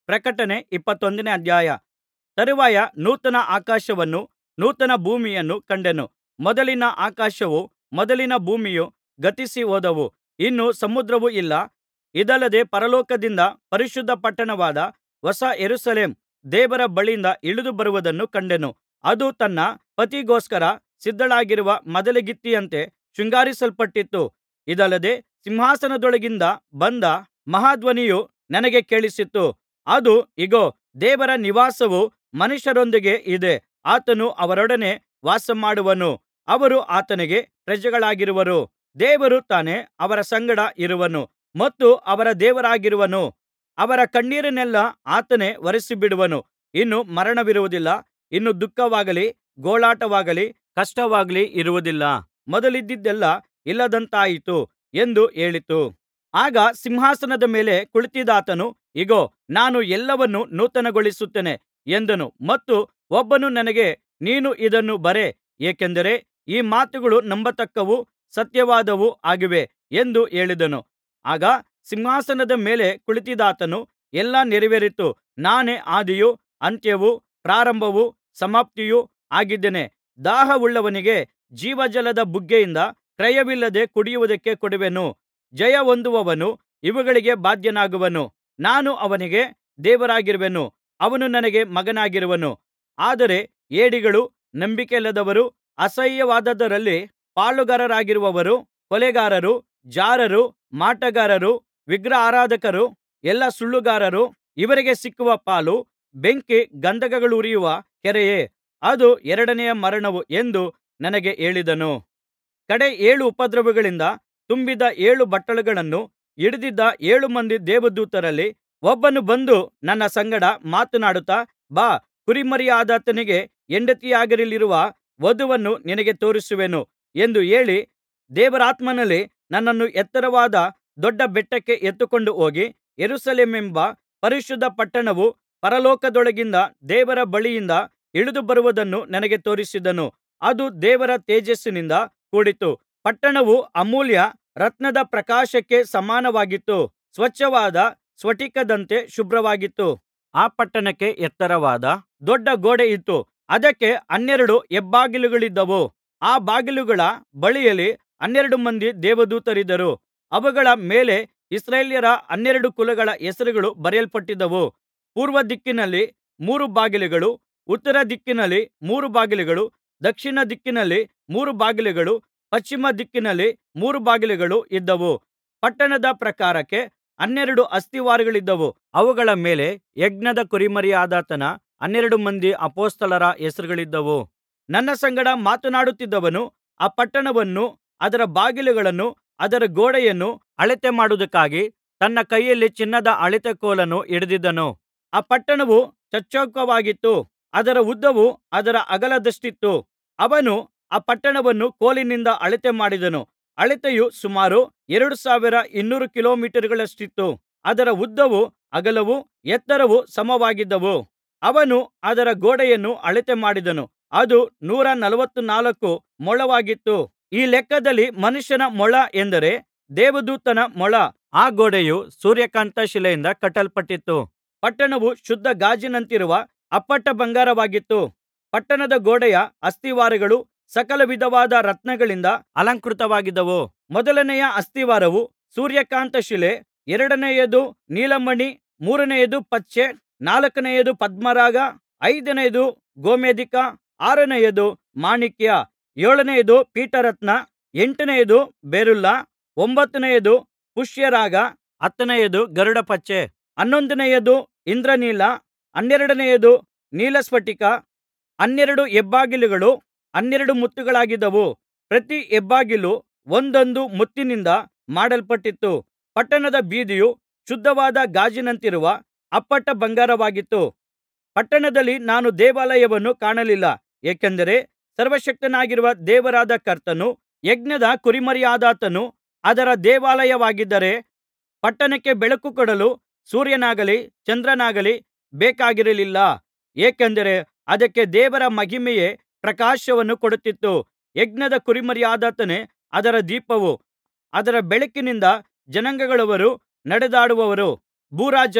ಪ್ರಕಟಣೆ ಇಪ್ಪತ್ತೊಂದನೇ ಅಧ್ಯಾಯ ತರುವಾಯ ನೂತನ ಆಕಾಶವನ್ನೂ ನೂತನ ಭೂಮಿಯನ್ನೂ ಕಂಡೆನು ಮೊದಲಿನ ಆಕಾಶವೂ ಮೊದಲಿನ ಭೂಮಿಯೂ ಗತಿಸಿಹೋದವು ಇನ್ನು ಸಮುದ್ರವು ಇಲ್ಲ ಇದಲ್ಲದೆ ಪರಲೋಕದಿಂದ ಪರಿಶುದ್ಧ ಪಟ್ಟಣವಾದ ಹೊಸ ಯೆರೂಸಲೇಮ್ ದೇವರ ಬಳಿಯಿಂದ ಇಳಿದು ಬರುವುದನ್ನು ಕಂಡೆನು ಅದು ತನ್ನ ಪತಿಗೋಸ್ಕರ ಸಿದ್ಧಳಾಗಿರುವ ಮದಲಗಿತ್ತಿಯಂತೆ ಶೃಂಗರಿಸಲ್ಪಟ್ಟಿತ್ತು ಇದಲ್ಲದೆ ಸಿಂಹಾಸನದೊಳಗಿಂದ ಬಂದ ಮಹಾಧ್ವನಿಯು ನನಗೆ ಕೇಳಿಸಿತು ಅದು ಇಗೋ ದೇವರ ನಿವಾಸವು ಮನುಷ್ಯರೊಂದಿಗೆ ಇದೆ ಆತನು ಅವರೊಡನೆ ವಾಸಮಾಡುವನು ಅವರು ಆತನಿಗೆ ಪ್ರಜೆಗಳಾಗಿರುವರು ದೇವರು ತಾನೇ ಅವರ ಸಂಗಡ ಇರುವನು ಮತ್ತು ಅವರ ದೇವರಾಗಿರುವನು ಅವರ ಕಣ್ಣೀರನ್ನೆಲ್ಲಾ ಆತನೇ ಒರೆಸಿಬಿಡುವನು ಇನ್ನು ಮರಣವಿರುವುದಿಲ್ಲ ಇನ್ನು ದುಃಖವಾಗಲಿ ಗೋಳಾಟವಾಗಲಿ ಕಷ್ಟವಾಗಲಿ ಇರುವುದಿಲ್ಲ ಮೊದಲಿದ್ದದ್ದೆಲ್ಲಾ ಇಲ್ಲದಂತಾಯಿತು ಎಂದು ಹೇಳಿತು ಆಗ ಸಿಂಹಾಸನದ ಮೇಲೆ ಕುಳಿತಿದ್ದಾತನು ಇಗೋ ನಾನು ಎಲ್ಲವನ್ನೂ ನೂತನಗೊಳಿಸುತ್ತೇನೆ ಎಂದನು ಮತ್ತು ಒಬ್ಬನು ನನಗೆ ನೀನು ಇದನ್ನು ಬರೆ ಏಕೆಂದರೆ ಈ ಮಾತುಗಳು ನಂಬತಕ್ಕವೂ ಸತ್ಯವಾದವೂ ಆಗಿವೆ ಎಂದು ಹೇಳಿದನು ಆಗ ಸಿಂಹಾಸನದ ಮೇಲೆ ಕುಳಿತಿದ್ದಾತನು ಎಲ್ಲಾ ನೆರವೇರಿತು ನಾನೇ ಆದಿಯೂ ಅಂತ್ಯವೂ ಪ್ರಾರಂಭವೂ ಸಮಾಪ್ತಿಯೂ ಆಗಿದ್ದೇನೆ ದಾಹವುಳ್ಳವನಿಗೆ ಜೀವಜಲದ ಬುಗ್ಗೆಯಿಂದ ಕ್ರಯವಿಲ್ಲದೆ ಕುಡಿಯುವುದಕ್ಕೆ ಕೊಡುವೆನು ಜಯಹೊಂದುವವನು ಇವುಗಳಿಗೆ ಬಾಧ್ಯನಾಗುವನು ನಾನು ಅವನಿಗೆ ದೇವರಾಗಿರುವೆನು ಅವನು ನನಗೆ ಮಗನಾಗಿರುವನು ಆದರೆ ಹೇಡಿಗಳು ನಂಬಿಕೆಯಿಲ್ಲದವರು ಅಸಹ್ಯವಾದದ್ದರಲ್ಲಿ ಪಾಲುಗಾರರಾಗಿರುವವರು ಕೊಲೆಗಾರರು ಜಾರರು ಮಾಟಗಾರರು ವಿಗ್ರಹಾರಾಧಕರು ಎಲ್ಲಾ ಸುಳ್ಳುಗಾರರು ಇವರಿಗೆ ಸಿಕ್ಕುವ ಪಾಲು ಬೆಂಕಿ ಗಂಧಕಗಳುರಿಯುವ ಕೆರೆಯೇ ಅದು ಎರಡನೆಯ ಮರಣವು ಎಂದು ನನಗೆ ಹೇಳಿದನು ಕಡೇ ಏಳು ಉಪದ್ರವಗಳಿಂದ ತುಂಬಿದ ಏಳು ಬಟ್ಟಲುಗಳನ್ನು ಹಿಡಿದಿದ್ದ ಏಳು ಮಂದಿ ದೇವದೂತರಲ್ಲಿ ಒಬ್ಬನು ಬಂದು ನನ್ನ ಸಂಗಡ ಮಾತನಾಡುತ್ತಾ ಬಾ ಕುರಿಮರಿಯಾದಾತನಿಗೆ ಹೆಂಡತಿಯಾಗಲಿರುವ ವಧುವನ್ನು ನಿನಗೆ ತೋರಿಸುವೆನು ಎಂದು ಹೇಳಿ ದೇವರಾತ್ಮನಲ್ಲಿ ನನ್ನನ್ನು ಎತ್ತರವಾದ ದೊಡ್ಡ ಬೆಟ್ಟಕ್ಕೆ ಎತ್ತಿಕೊಂಡು ಹೋಗಿ ಯೆರೂಸಲೇಮೆಂಬ ಪರಿಶುದ್ಧ ಪಟ್ಟಣವು ಪರಲೋಕದೊಳಗಿಂದ ದೇವರ ಬಳಿಯಿಂದ ಇಳಿದು ಬರುವುದನ್ನು ನನಗೆ ತೋರಿಸಿದನು ಅದು ದೇವರ ತೇಜಸ್ಸಿನಿಂದ ಕೂಡಿತ್ತು ಪಟ್ಟಣವು ಅಮೂಲ್ಯ ರತ್ನದ ಪ್ರಕಾಶಕ್ಕೆ ಸಮಾನವಾಗಿತ್ತು ಸ್ವಚ್ಛವಾದ ಸ್ಫಟಿಕದಂತೆ ಶುಭ್ರವಾಗಿತ್ತು ಆ ಪಟ್ಟಣಕ್ಕೆ ಎತ್ತರವಾದ ದೊಡ್ಡ ಗೋಡೆ ಇತ್ತು ಅದಕ್ಕೆ ಹನ್ನೆರಡು ಹೆಬ್ಬಾಗಿಲುಗಳಿದ್ದವು ಆ ಬಾಗಿಲುಗಳ ಬಳಿಯಲ್ಲಿ ಹನ್ನೆರಡು ಮಂದಿ ದೇವದೂತರಿದ್ದರು ಅವುಗಳ ಮೇಲೆ ಇಸ್ರಾಯೇಲ್ಯರ ಹನ್ನೆರಡು ಕುಲಗಳ ಹೆಸರುಗಳು ಬರೆಯಲ್ಪಟ್ಟಿದ್ದವು ಪೂರ್ವ ದಿಕ್ಕಿನಲ್ಲಿ ಮೂರು ಬಾಗಿಲುಗಳು ಉತ್ತರ ದಿಕ್ಕಿನಲ್ಲಿ ಮೂರು ಬಾಗಿಲುಗಳು ದಕ್ಷಿಣ ದಿಕ್ಕಿನಲ್ಲಿ ಮೂರು ಬಾಗಿಲುಗಳು ಪಶ್ಚಿಮ ದಿಕ್ಕಿನಲ್ಲಿ ಮೂರು ಬಾಗಿಲುಗಳು ಇದ್ದವು ಪಟ್ಟಣದ ಪ್ರಾಕಾರಕ್ಕೆ ಹನ್ನೆರಡು ಅಸ್ತಿವಾರಗಳಿದ್ದವು ಅವುಗಳ ಮೇಲೆ ಯಜ್ಞದ ಕುರಿಮರಿಯಾದಾತನ ಹನ್ನೆರಡು ಮಂದಿ ಅಪೊಸ್ತಲರ ಹೆಸರುಗಳಿದ್ದವು ನನ್ನ ಸಂಗಡ ಮಾತನಾಡುತ್ತಿದ್ದವನು ಆ ಪಟ್ಟಣವನ್ನೂ ಅದರ ಬಾಗಿಲುಗಳನ್ನೂ ಅದರ ಗೋಡೆಯನ್ನೂ ಅಳತೆ ಮಾಡುವುದಕ್ಕಾಗಿ ತನ್ನ ಕೈಯಲ್ಲಿ ಚಿನ್ನದ ಅಳತೆ ಕೋಲನ್ನು ಹಿಡಿದಿದ್ದನು ಆ ಪಟ್ಟಣವು ಚಚ್ಚೌಕವಾಗಿತ್ತು ಅದರ ಉದ್ದವು ಅದರ ಅಗಲದಷ್ಟಿತ್ತು ಅವನು ಆ ಪಟ್ಟಣವನ್ನು ಕೋಲಿನಿಂದ ಅಳತೆ ಮಾಡಿದನು ಅಳತೆಯು ಸುಮಾರು ಎರಡು ಸಾವಿರ ಇನ್ನೂರು ಕಿಲೋಮೀಟರುಗಳಷ್ಟಿತ್ತು ಅದರ ಉದ್ದವೂ ಅಗಲವೂ ಎತ್ತರವೂ ಸಮವಾಗಿದ್ದವು ಅವನು ಅದರ ಗೋಡೆಯನ್ನು ಅಳತೆ ಮಾಡಿದನು ಅದು ನೂರ ನಲವತ್ತನಾಲ್ಕು ಮೊಳವಾಗಿತ್ತು ಈ ಲೆಕ್ಕದಲ್ಲಿ ಮನುಷ್ಯನ ಮೊಳ ಎಂದರೆ ದೇವದೂತನ ಮೊಳ ಆ ಗೋಡೆಯು ಸೂರ್ಯಕಾಂತ ಶಿಲೆಯಿಂದ ಕಟ್ಟಲ್ಪಟ್ಟಿತ್ತು ಪಟ್ಟಣವು ಶುದ್ಧ ಗಾಜಿನಂತಿರುವ ಅಪ್ಪಟ ಬಂಗಾರವಾಗಿತ್ತು ಪಟ್ಟಣದ ಗೋಡೆಯ ಅಸ್ತಿವಾರಗಳು ಸಕಲ ವಿಧವಾದ ರತ್ನಗಳಿಂದ ಅಲಂಕೃತವಾಗಿದ್ದವು ಮೊದಲನೆಯ ಅಸ್ತಿವಾರವು ಸೂರ್ಯಕಾಂತ ಶಿಲೆ ಎರಡನೆಯದು ನೀಲಮಣಿ ಮೂರನೆಯದು ಪಚ್ಚೆ ನಾಲ್ಕನೆಯದು ಪದ್ಮರಾಗ ಐದನೆಯದು ಗೋಮೇಧಿಕ ಆರನೆಯದು ಮಾಣಿಕ್ಯ ಏಳನೆಯದು ಪೀತರತ್ನ ಎಂಟನೆಯದು ಬೆರುಲ್ಲ ಒಂಬತ್ತನೆಯದು ಪುಷ್ಯರಾಗ ಹತ್ತನೆಯದು ಗರುಡಪಚ್ಚೆ ಹನ್ನೊಂದನೆಯದು ಇಂದ್ರನೀಲ ಹನ್ನೆರಡನೆಯದು ನೀಲಸ್ಫಟಿಕ ಹನ್ನೆರಡು ಹೆಬ್ಬಾಗಿಲುಗಳು ಹನ್ನೆರಡು ಮುತ್ತುಗಳಾಗಿದ್ದವು ಪ್ರತಿ ಹೆಬ್ಬಾಗಿಲು ಒಂದೊಂದು ಮುತ್ತಿನಿಂದ ಮಾಡಲ್ಪಟ್ಟಿತ್ತು ಪಟ್ಟಣದ ಬೀದಿಯು ಶುದ್ಧವಾದ ಗಾಜಿನಂತಿರುವ ಅಪ್ಪಟ ಬಂಗಾರವಾಗಿತ್ತು ಪಟ್ಟಣದಲ್ಲಿ ನಾನು ದೇವಾಲಯವನ್ನು ಕಾಣಲಿಲ್ಲ ಏಕೆಂದರೆ ಸರ್ವಶಕ್ತನಾಗಿರುವ ದೇವರಾದ ಕರ್ತನು ಯಜ್ಞದ ಕುರಿಮರಿಯಾದಾತನು ಅದರ ದೇವಾಲಯವಾಗಿದ್ದರೆ ಪಟ್ಟಣಕ್ಕೆ ಬೆಳಕು ಕೊಡಲು ಸೂರ್ಯನಾಗಲಿ ಚಂದ್ರನಾಗಲಿ ಬೇಕಾಗಿರಲಿಲ್ಲ ಏಕೆಂದರೆ ಅದಕ್ಕೆ ದೇವರ ಮಹಿಮೆಯೇ ಪ್ರಕಾಶವನ್ನು ಕೊಡುತ್ತಿತ್ತು ಯಜ್ಞದ ಕುರಿಮರಿಯಾದಾತನೇ ಅದರ ದೀಪವು ಅದರ ಬೆಳಕಿನಿಂದ ಜನಾಂಗಗಳವರು ನಡೆದಾಡುವರು ಭೂರಾಜರು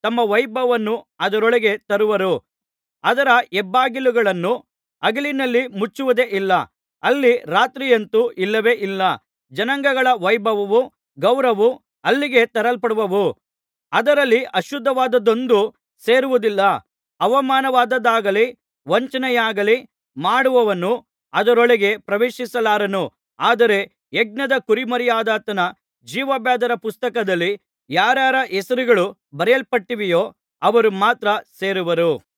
ತಮ್ಮ ವೈಭವವನ್ನು ಅದರೊಳಗೆ ತರುವರು ಅದರ ಹೆಬ್ಬಾಗಿಲುಗಳನ್ನು ಹಗಲಿನಲ್ಲಿ ಮುಚ್ಚುವುದೇ ಇಲ್ಲ ಅಲ್ಲಿ ರಾತ್ರಿಯಂತೂ ಇಲ್ಲವೇ ಇಲ್ಲ ಜನಾಂಗಗಳ ವೈಭವವೂ ಗೌರವವೂ ಅಲ್ಲಿಗೆ ತರಲ್ಪಡುವವು ಅದರಲ್ಲಿ ಅಶುದ್ಧವಾದದ್ದೊಂದೂ ಸೇರುವುದಿಲ್ಲ ಅವಮಾನವಾದದ್ದಾಗಲಿ ವಂಚನೆಯಾಗಲಿ ಮಾಡುವವನು ಅದರೊಳಗೆ ಪ್ರವೇಶಿಸಲಾರನು ಆದರೆ ಯಜ್ಞದ ಕುರಿಮರಿಯಾದಾತನ ಜೀವಬಾಧ್ಯರ ಪುಸ್ತಕದಲ್ಲಿ ಯಾರ್ಯಾರ ಹೆಸರುಗಳು ಬರೆಯಲ್ಪಟ್ಟಿವೆಯೋ ಅವರು ಮಾತ್ರ ಸೇರುವರು